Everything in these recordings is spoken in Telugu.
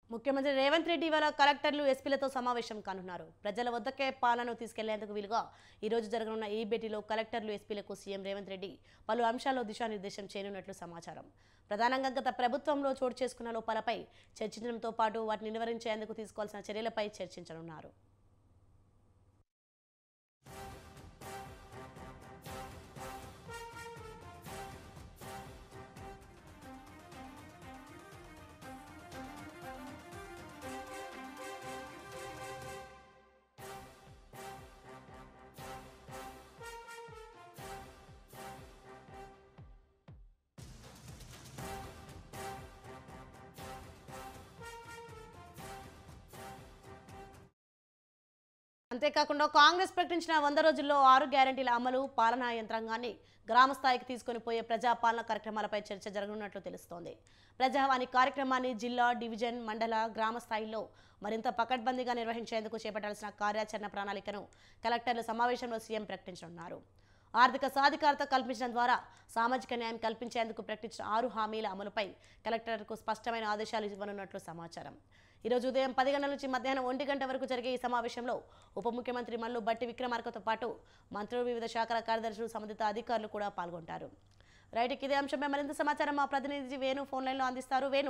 ముఖ్యమంత్రి రేవంత్ రెడ్డి ఇవాళ కలెక్టర్లు ఎస్పీలతో సమావేశం కానున్నారు ప్రజల వద్దకే పాలన తీసుకెళ్లేందుకు వీలుగా ఈ రోజు జరగనున్న ఈ భేటీలో కలెక్టర్లు ఎస్పీలకు సీఎం రేవంత్ రెడ్డి పలు అంశాల్లో దిశానిర్దేశం చేయనున్నట్లు సమాచారం ప్రధానంగా గత ప్రభుత్వంలో చోటు చేసుకున్న లోపాలపై చర్చించడంతో పాటు వాటిని నివారించేందుకు తీసుకోవాల్సిన చర్యలపై చర్చించనున్నారు అంతేకాకుండా కాంగ్రెస్ ప్రకటించిన వంద రోజుల్లో ఆరు గ్యారంటీల అమలు పాలనా యంత్రాంగాన్ని గ్రామ స్థాయికి తీసుకొని పోయే ప్రజాపాలన కార్యక్రమాలపై చర్చ జరగనున్నట్లు తెలుస్తోంది ప్రజావాణి కార్యక్రమాన్ని జిల్లా డివిజన్ మండల గ్రామ స్థాయిలో మరింత పకడ్బందీగా నిర్వహించేందుకు చేపట్టాల్సిన కార్యాచరణ ప్రణాళికను కలెక్టర్ల సమావేశంలో సీఎం ప్రకటించనున్నారు ఆర్థిక సాధికారత కల్పించడం ద్వారా సామాజిక న్యాయం కల్పించేందుకు ప్రకటించిన ఆరు హామీల అమలుపై కలెక్టర్కు స్పష్టమైన ఆదేశాలు ఇవ్వనున్నట్లు సమాచారం ఈరోజు ఉదయం పది గంటల నుంచి మధ్యాహ్నం ఒంటి గంట వరకు జరిగే ఈ సమావేశంలో ఉప ముఖ్యమంత్రి మల్లు బట్టి విక్రమార్కతో పాటు మంత్రులు వివిధ శాఖల కార్యదర్శులు సంబంధిత అధికారులు కూడా పాల్గొంటారు రైట్ ఇక ఇదే అంశంపై మరింత సమాచారం మా ప్రతినిధి వేణు ఫోన్ లైన్లో అందిస్తారు వేణు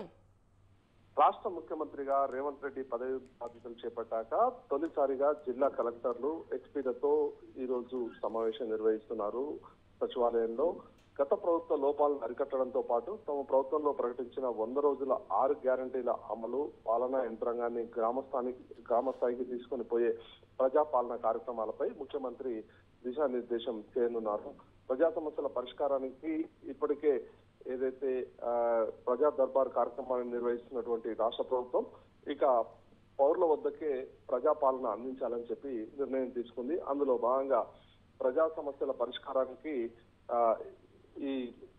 రాష్ట్ర ముఖ్యమంత్రిగా రేవంత్ రెడ్డి పదవి బాధ్యతలు చేపట్టాక తొలిసారిగా జిల్లా కలెక్టర్లు ఎస్పీలతో ఈ రోజు సమావేశం నిర్వహిస్తున్నారు సచివాలయంలో గత ప్రభుత్వ లోపాలను అరికట్టడంతో పాటు తమ ప్రభుత్వంలో ప్రకటించిన వంద రోజుల ఆరు గ్యారంటీల అమలు పాలనా యంత్రాంగాన్ని గ్రామ స్థానికి గ్రామ స్థాయికి తీసుకొని పోయే ప్రజా పాలన కార్యక్రమాలపై ముఖ్యమంత్రి దిశానిర్దేశం చేయనున్నారు ప్రజా సమస్యల పరిష్కారానికి ఇప్పటికే ఏదైతే ఆ, ప్రజా దర్బార్ కార్యక్రమాన్ని నిర్వహిస్తున్నటువంటి రాష్ట్ర ప్రభుత్వం ఇక పౌరుల వద్దకే ప్రజాపాలన అందించాలని చెప్పి నిర్ణయం తీసుకుంది అందులో భాగంగా ప్రజా సమస్యల పరిష్కారానికి ఆ, ఈ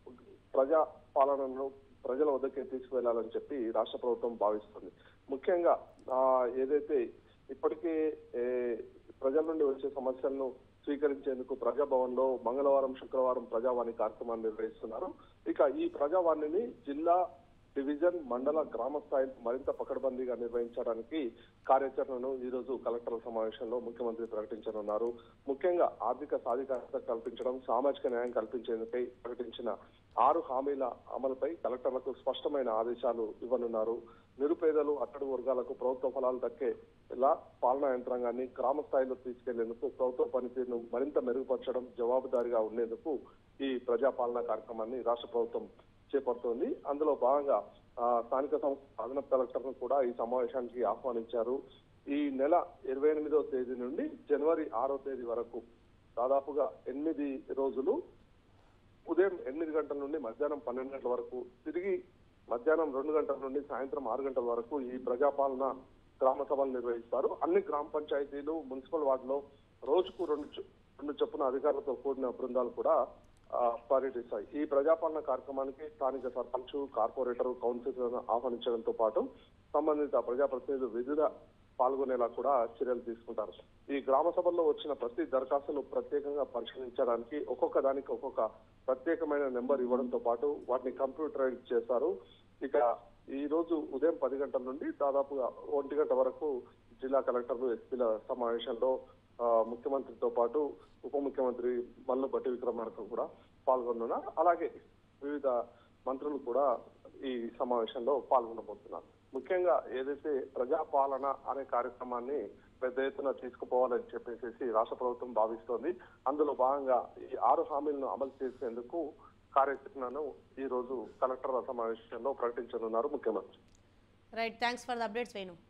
ప్రజా పాలనను ప్రజల వద్దకే తీసుకువెళ్లాలని చెప్పి రాష్ట్ర ప్రభుత్వం భావిస్తుంది ముఖ్యంగా ఆ, ఏదైతే ఇప్పటికే ఏ, ప్రజల నుండి వచ్చే సమస్యలను స్వీకరించేందుకు ప్రజాభవన్ లో మంగళవారం శుక్రవారం ప్రజావాణి కార్యక్రమాన్ని నిర్వహిస్తున్నారు ఇక ఈ ప్రజావాణిని జిల్లా డివిజన్ మండల గ్రామ స్థాయిలో మరింత పకడ్బందీగా నిర్వహించడానికి కార్యాచరణను ఈ రోజు కలెక్టర్ల సమావేశంలో ముఖ్యమంత్రి ప్రకటించనున్నారు ముఖ్యంగా ఆర్థిక సాధికారత కల్పించడం సామాజిక న్యాయం కల్పించేందుకై ప్రకటించిన ఆరు హామీల అమలుపై కలెక్టర్లకు స్పష్టమైన ఆదేశాలు ఇవ్వనున్నారు నిరుపేదలు అట్టడుగు వర్గాలకు ప్రభుత్వ ఫలాలు దక్కే ఇలా పాలనా యంత్రాంగాన్ని గ్రామ స్థాయిలో తీసుకెళ్లేందుకు ప్రభుత్వ పనితీరును మరింత మెరుగుపరచడం జవాబుదారీగా ఉండేందుకు ఈ ప్రజాపాలన కార్యక్రమాన్ని రాష్ట్ర ప్రభుత్వం చేపడుతోంది అందులో భాగంగా ఆ, స్థానిక సంస్థ అదనపు కలెక్టర్ను కూడా ఈ సమావేశానికి ఆహ్వానించారు ఈ నెల ఇరవై ఎనిమిదవ తేదీ నుండి జనవరి ఆరో తేదీ వరకు దాదాపుగా ఎనిమిది రోజులు ఉదయం ఎనిమిది గంటల నుండి మధ్యాహ్నం పన్నెండు గంటల వరకు తిరిగి మధ్యాహ్నం రెండు గంటల నుండి సాయంత్రం ఆరు గంటల వరకు ఈ ప్రజాపాలన గ్రామ సభలు నిర్వహిస్తారు అన్ని గ్రామ పంచాయతీలు మున్సిపల్ వార్డులో రోజుకు రెండు చొ- రెండు చొప్పున అధికారులతో కూడిన బృందాలు కూడా ఆ, పర్యటిస్తాయి ఈ ప్రజాపాలన కార్యక్రమానికి స్థానిక సర్పంచ్ కార్పొరేటర్ కౌన్సిలర్లను ఆహ్వానించడంతో పాటు సంబంధిత ప్రజాప్రతినిధులు విధుల పాల్గొనేలా కూడా చర్యలు తీసుకుంటారు ఈ గ్రామ సభల్లో వచ్చిన ప్రతి దరఖాస్తును ప్రత్యేకంగా పరిశీలించడానికి ఒక్కొక్క దానికి ఒక్కొక్క ప్రత్యేకమైన నెంబర్ ఇవ్వడంతో పాటు వాటిని కంప్యూటరైజ్ చేస్తారు ఇక ఈ రోజు ఉదయం పది గంటల నుండి దాదాపుగా ఒంటి గంట వరకు జిల్లా కలెక్టర్లు ఎస్పీల సమావేశంలో ఆ, ముఖ్యమంత్రితో పాటు ఉప ముఖ్యమంత్రి మల్లు బట్టి విక్రమార్క కూడా పాల్గొనున్నారు అలాగే వివిధ మంత్రులు కూడా ఈ సమావేశంలో పాల్గొనబోతున్నారు ముఖ్యంగా ఏదైతే ప్రజాపాలన అనే కార్యక్రమాన్ని పెద్ద ఎత్తున తీసుకుపోవాలని చెప్పేసి రాష్ట్ర ప్రభుత్వం భావిస్తోంది అందులో భాగంగా ఈ ఆరు హామీలను అమలు చేసేందుకు కార్యాచరణను ఈ రోజు కలెక్టర్ల సమావేశంలో ప్రకటించనున్నారు ముఖ్యమంత్రి right thanks for the updates Venu